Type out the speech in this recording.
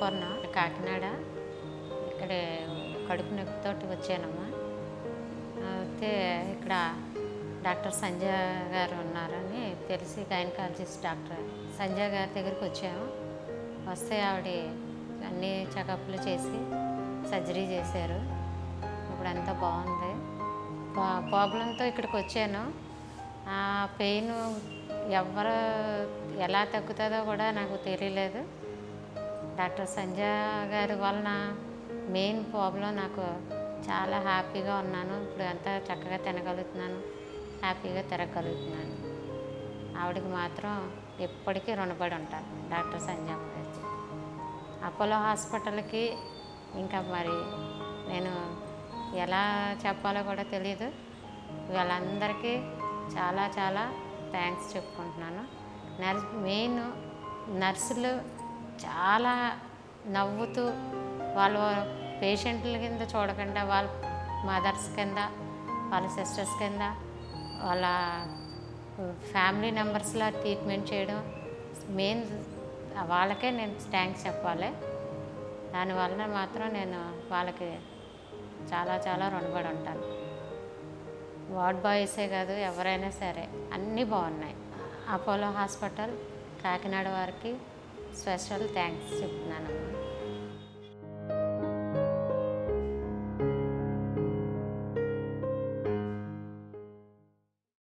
అన్నపూర్ణ కాకినాడ ఇక్కడ కడుపు నొప్పితోటి వచ్చానమ్మా అయితే ఇక్కడ డాక్టర్ సంజయ్ గారు ఉన్నారని తెలిసి గైనకాలజిస్ట్ డాక్టర్ సంజయ్ గారి దగ్గరికి వచ్చాము వస్తే ఆవిడ అన్ని చెకప్లు చేసి సర్జరీ చేశారు ఇప్పుడు అంతా బాగుంది ప్రాబ్లంతో ఇక్కడికి వచ్చాను ఆ పెయిన్ ఎవరు ఎలా తగ్గుతుందో కూడా నాకు తెలియలేదు డాక్టర్ సంజయ్ గారి వలన మెయిన్ ప్రాబ్లం నాకు చాలా హ్యాపీగా ఉన్నాను ఇప్పుడు అంతా చక్కగా తినగలుగుతున్నాను హ్యాపీగా తిరగలుగుతున్నాను ఆవిడకి మాత్రం ఎప్పటికీ రుణపడి ఉంటాను డాక్టర్ సంజయ్ గారికి అపోలో హాస్పిటల్కి ఇంకా మరి నేను ఎలా చెప్పాలో కూడా తెలియదు వీళ్ళందరికీ చాలా చాలా థ్యాంక్స్ చెప్పుకుంటున్నాను నర్స్ మెయిన్ నర్సులు చాలా నవ్వుతూ వాళ్ళ పేషెంట్ల కింద చూడకుండా వాళ్ళ మదర్స్ కింద వాళ్ళ సిస్టర్స్ కింద వాళ్ళ ఫ్యామిలీ మెంబర్స్లా ట్రీట్మెంట్ చేయడం మెయిన్ వాళ్ళకే నేను థ్యాంక్స్ చెప్పాలి దానివల్ల మాత్రం నేను వాళ్ళకి చాలా చాలా రుణపడి ఉంటాను వార్డ్ బాయ్సే కాదు ఎవరైనా సరే అన్నీ బాగున్నాయి అపోలో హాస్పిటల్ కాకినాడ వారికి స్పెషల్ థ్యాంక్స్ చెప్తున్నానమ్మా